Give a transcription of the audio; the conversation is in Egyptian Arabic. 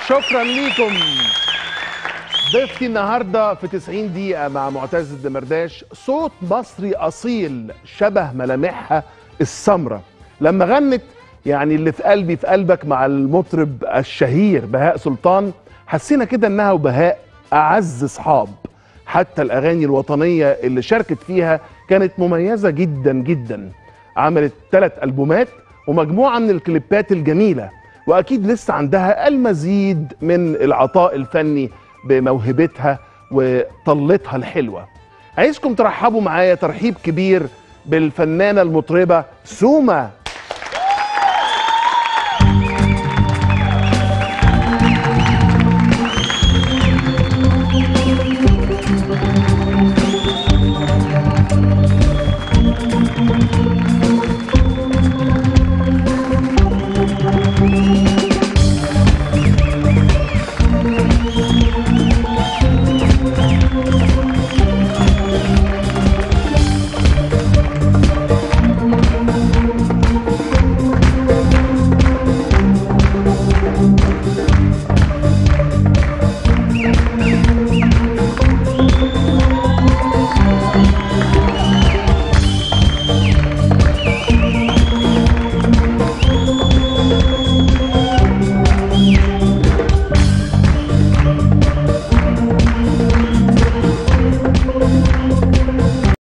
شكرا ليكم ضيفتي النهارده في 90 دقيقة مع معتز الدمرداش صوت مصري أصيل شبه ملامحها السمرة لما غنت يعني اللي في قلبي في قلبك مع المطرب الشهير بهاء سلطان حسينا كده انها وبهاء أعز صحاب حتى الأغاني الوطنية اللي شاركت فيها كانت مميزة جدا جدا عملت ثلاث ألبومات ومجموعة من الكليبات الجميلة وأكيد لسه عندها المزيد من العطاء الفني بموهبتها وطلتها الحلوة عايزكم ترحبوا معايا ترحيب كبير بالفنانة المطربة سوما